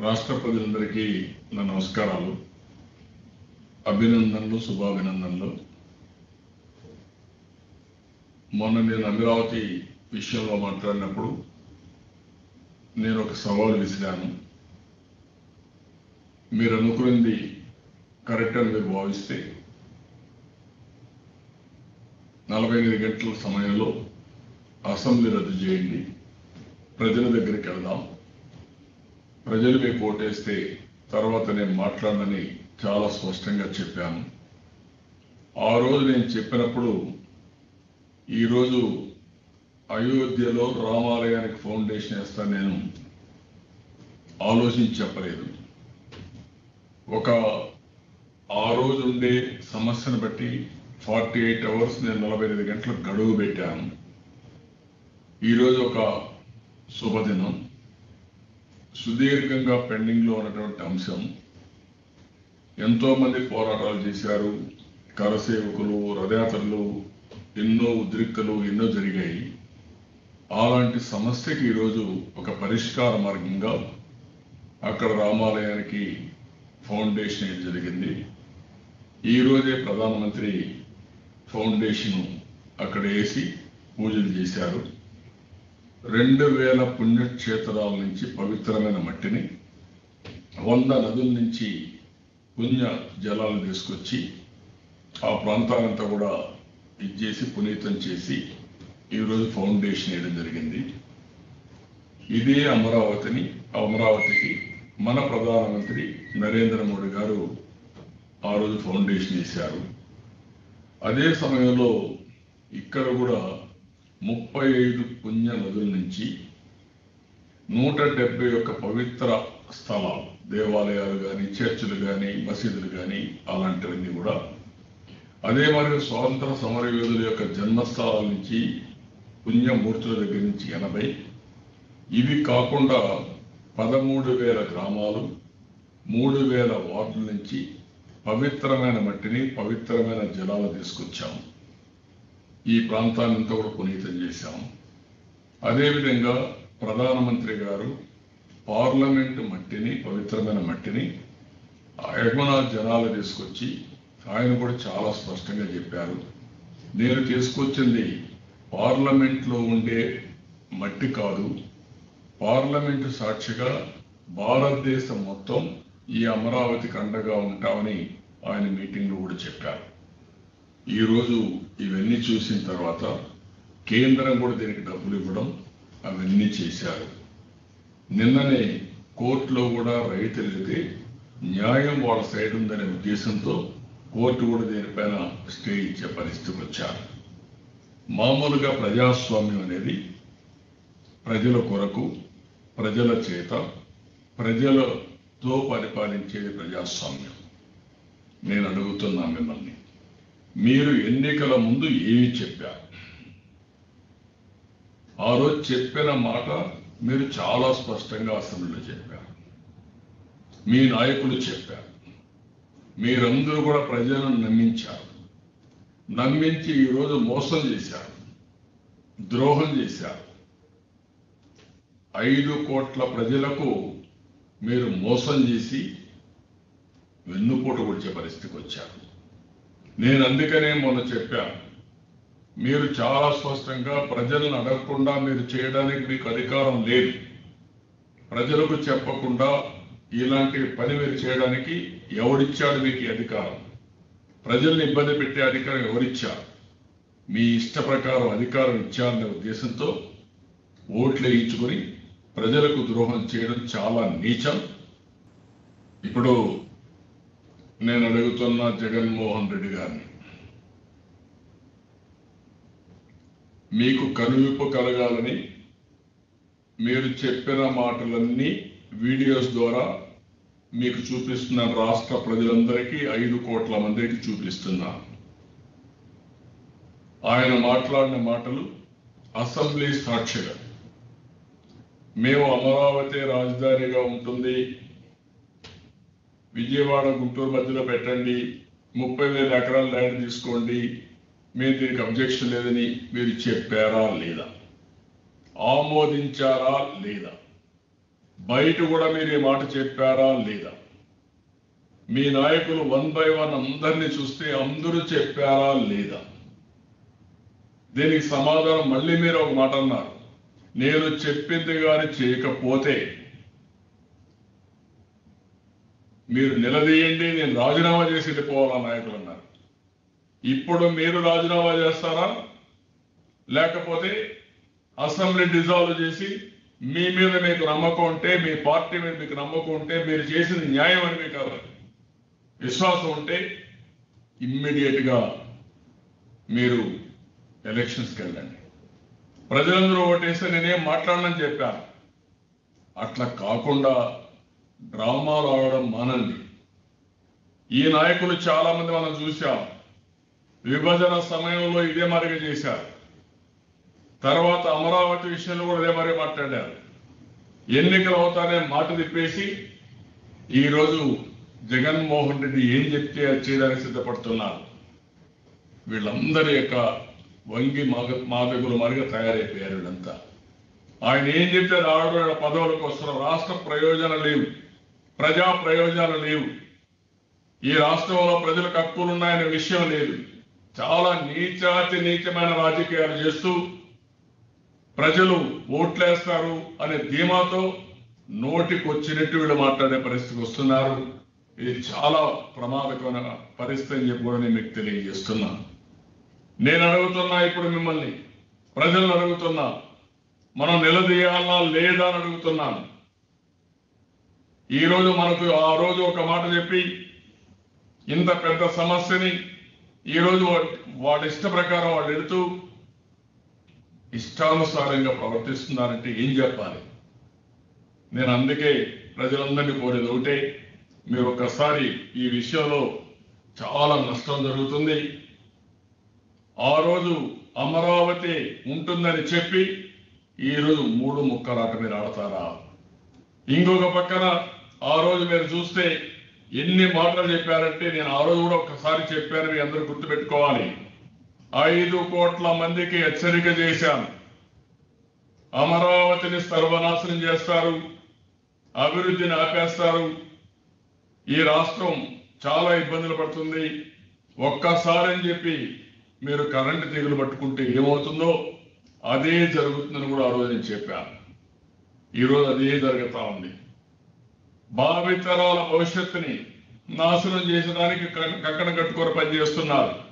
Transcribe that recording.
రాష్ట్ర ప్రజలందరికీ నా నమస్కారాలు అభినందనలు శుభాభినందనలు మొన్న నేను అమరావతి విషయంలో మాట్లాడినప్పుడు నేను ఒక సవాల్ విసిరాను మీరు అనుకున్నది కరెక్ట్ అని మీరు భావిస్తే నలభై ఎనిమిది గంటల సమయంలో అసెంబ్లీ రద్దు చేయండి ప్రజల దగ్గరికి వెళదాం ప్రజలు మీకు ఓటేస్తే తర్వాత నేను మాట్లాడనని చాలా స్పష్టంగా చెప్పాను ఆ రోజు నేను చెప్పినప్పుడు ఈరోజు అయోధ్యలో రామాలయానికి ఫౌండేషన్ వేస్తా నేను ఆలోచించి చెప్పలేదు ఒక ఆ రోజు ఉండే సమస్యను బట్టి ఫార్టీ ఎయిట్ అవర్స్ నేను నలభై ఐదు గంటలకు గడువు పెట్టాను ఈరోజు ఒక శుభదినం సుదీర్ఘంగా పెండింగ్లో ఉన్నటువంటి అంశం ఎంతో మంది పోరాటాలు చేశారు కరసేవకులు రథయాత్రలు ఎన్నో ఉద్రిక్తలు ఎన్నో జరిగాయి అలాంటి సమస్యకి ఈరోజు ఒక పరిష్కార మార్గంగా అక్కడ రామాలయానికి ఫౌండేషన్ వేయడం జరిగింది ఈ రోజే ప్రధానమంత్రి ఫౌండేషన్ అక్కడ వేసి పూజలు చేశారు రెండు వేల పుణ్యక్షేత్రాల నుంచి పవిత్రమైన మట్టిని వంద నదుల నుంచి పుణ్య జలాలు తీసుకొచ్చి ఆ ప్రాంతాలంతా కూడా ఇచ్చేసి పునీతం చేసి ఈరోజు ఫౌండేషన్ వేయడం జరిగింది ఇదే అమరావతిని అమరావతికి మన ప్రధానమంత్రి నరేంద్ర మోడీ గారు ఆ రోజు ఫౌండేషన్ వేశారు అదే సమయంలో ఇక్కడ కూడా ముప్పై ఐదు పుణ్య నదుల నుంచి నూట డెబ్బై ఒక్క పవిత్ర స్థలాలు దేవాలయాలు కానీ చర్చిలు కానీ మసీదులు కానీ అలాంటివన్నీ కూడా అదే మరి స్వాతంత్ర సమరయోధుల యొక్క జన్మస్థలాల నుంచి పుణ్యమూర్తుల దగ్గర నుంచి ఎనభై ఇవి కాకుండా పదమూడు వేల గ్రామాలు మూడు వేల వార్డుల నుంచి పవిత్రమైన మట్టిని పవిత్రమైన జలాలు తీసుకొచ్చాము ఈ ప్రాంతాన్నంతా కూడా పునీతం చేశాము అదేవిధంగా ప్రధానమంత్రి గారు పార్లమెంటు మట్టిని పవిత్రమైన మట్టిని యమునా జనాలు తీసుకొచ్చి ఆయన కూడా చాలా స్పష్టంగా చెప్పారు నేను తీసుకొచ్చింది పార్లమెంట్లో ఉండే మట్టి కాదు పార్లమెంటు సాక్షిగా భారతదేశం మొత్తం ఈ అమరావతికి అండగా ఉంటామని ఆయన మీటింగ్లో కూడా చెప్పారు ఈరోజు ఇవన్నీ చూసిన తర్వాత కేంద్రం కూడా దీనికి డబ్బులు ఇవ్వడం అవన్నీ చేశారు నిన్ననే కోర్టులో కూడా రైతులకి న్యాయం వాళ్ళ సైడ్ ఉందనే ఉద్దేశంతో కోర్టు కూడా దీనిపైన స్టే ఇచ్చే పరిస్థితికి వచ్చారు మామూలుగా ప్రజాస్వామ్యం అనేది ప్రజల కొరకు ప్రజల చేత ప్రజలతో పరిపాలించేది ప్రజాస్వామ్యం నేను అడుగుతున్నా మిమ్మల్ని మీరు ఎన్నికల ముందు ఏమి చెప్పారు ఆ రోజు చెప్పిన మాట మీరు చాలా స్పష్టంగా అసెంబ్లీలో చెప్పారు మీ నాయకులు చెప్పారు మీరందరూ కూడా ప్రజలను నమ్మించారు నమ్మించి ఈరోజు మోసం చేశారు ద్రోహం చేశారు ఐదు కోట్ల ప్రజలకు మీరు మోసం చేసి వెన్నుపోటు వచ్చే పరిస్థితికి వచ్చారు నేను అందుకనే మొన్న చెప్పాను మీరు చాలా స్పష్టంగా ప్రజలను అడగకుండా మీరు చేయడానికి మీకు అధికారం లేదు ప్రజలకు చెప్పకుండా ఇలాంటి పని మీరు చేయడానికి ఎవరిచ్చాడు మీకు ఈ అధికారం ప్రజల్ని ఇబ్బంది పెట్టే అధికారం ఎవరిచ్చారు మీ ఇష్ట ప్రకారం అధికారం ఇచ్చారనే ఉద్దేశంతో ఓట్లు వేయించుకుని ప్రజలకు ద్రోహం చేయడం చాలా నీచం ఇప్పుడు నేను అడుగుతున్న జగన్మోహన్ రెడ్డి గారిని మీకు కనువిప్పు కలగాలని మీరు చెప్పిన మాటలన్నీ వీడియోస్ ద్వారా మీకు చూపిస్తున్న రాష్ట్ర ప్రజలందరికీ ఐదు కోట్ల మందికి చూపిస్తున్నా ఆయన మాట్లాడిన మాటలు అసెంబ్లీ సాక్షిగా మేము అమరావతి రాజధానిగా ఉంటుంది విజయవాడ గుంటూరు మధ్యలో పెట్టండి ముప్పై వేల ఎకరాల ల్యాండ్ తీసుకోండి మేము దీనికి అబ్జెక్షన్ లేదని మీరు చెప్పారా లేదా ఆమోదించారా లేదా బయట కూడా మీరు ఈ మాట చెప్పారా లేదా మీ నాయకులు వన్ బై వన్ అందరినీ చూస్తే అందరూ చెప్పారా లేదా దీనికి సమాధానం మళ్ళీ మీరు ఒక మాట అన్నారు నేను చెప్పింది కానీ చేయకపోతే మీరు నిలదీయండి నేను రాజీనామా చేసి వెళ్ళిపోవాలా నాయకులు అన్నారు ఇప్పుడు మీరు రాజీనామా చేస్తారా లేకపోతే అసెంబ్లీ డిజాల్వ్ చేసి మీ మీద మీకు నమ్మకం ఉంటే మీ పార్టీ మీద మీకు నమ్మకం ఉంటే మీరు చేసింది న్యాయం అని మీకు విశ్వాసం ఉంటే ఇమ్మీడియట్ గా మీరు ఎలక్షన్స్కి వెళ్ళండి ప్రజలందరూ ఓటేస్తే నేనేం మాట్లాడనని చెప్పాను అట్లా కాకుండా డ్రామాలు ఆడడం మానండి ఈ నాయకులు చాలా మంది మనం చూశాం విభజన సమయంలో ఇదే మరిగా చేశారు తర్వాత అమరావతి విషయంలో కూడా ఇదే మరి మాట్లాడారు ఎన్నికలు అవుతానే మాట తిప్పేసి ఈరోజు జగన్మోహన్ రెడ్డి ఏం చెప్తే అది చేయడానికి సిద్ధపడుతున్నారు వీళ్ళందరి యొక్క వంగి మాగ మాదగులు మరిగా తయారైపోయారు వీళ్ళంతా ఆయన ఏం చెప్తే రావడం పదవులకు వస్తున్న రాష్ట్ర ప్రయోజనాలు లేవు ప్రజా ప్రయోజనాలు లేవు ఈ రాష్ట్రంలో ప్రజలకు హక్కులు ఉన్నాయనే విషయం లేదు చాలా నీచాతి నీచమైన రాజకీయాలు చేస్తూ ప్రజలు ఓట్లేస్తారు అనే ధీమాతో నోటికి వచ్చినట్టు వీళ్ళు మాట్లాడే పరిస్థితికి వస్తున్నారు ఇది చాలా ప్రమాదకరమైన పరిస్థితి అని చెప్పి కూడా నేను మీకు తెలియజేస్తున్నా నేను అడుగుతున్నా ఇప్పుడు మిమ్మల్ని ప్రజలను అడుగుతున్నా మనం నిలదీయాలా లేదా అని అడుగుతున్నాను ఈ రోజు మనకు ఆ రోజు ఒక మాట చెప్పి ఇంత పెద్ద సమస్యని ఈ రోజు వా- వాళ్ళ ఇష్ట ప్రకారం వాళ్ళు ఎడుతూ ఇష్టానుసారంగా ప్రవర్తిస్తున్నారంటే ఏం చెప్పాలి నేను అందుకే ప్రజలందరినీ కోరేది ఒకటే మీరు ఒక్కసారి ఈ విషయంలో చాలా నష్టం జరుగుతుంది ఆ రోజు అమరావతి ఉంటుందని చెప్పి ఈ రోజు మూడు ముక్కలాట మీరు ఆడతారా ఇంకొక పక్కన ఆ రోజు మీరు చూస్తే ఎన్ని మాటలు చెప్పారంటే నేను ఆ రోజు కూడా ఒక్కసారి చెప్పాను మీ అందరూ గుర్తుపెట్టుకోవాలి ఐదు కోట్ల మందికి హెచ్చరిక చేశాను అమరావతిని సర్వనాశనం చేస్తారు అభివృద్ధిని ఆపేస్తారు ఈ రాష్ట్రం చాలా ఇబ్బందులు పడుతుంది ఒక్కసారి అని చెప్పి మీరు కరెంటు తీగలు పట్టుకుంటే ఏమవుతుందో అదే జరుగుతుందని కూడా ఆ రోజు నేను చెప్పాను ఈరోజు అదే జరుగుతా ఉంది భావితరాల భవిష్యత్తుని నాశనం చేసడానికి కక్కన కట్టుకొని పనిచేస్తున్నారు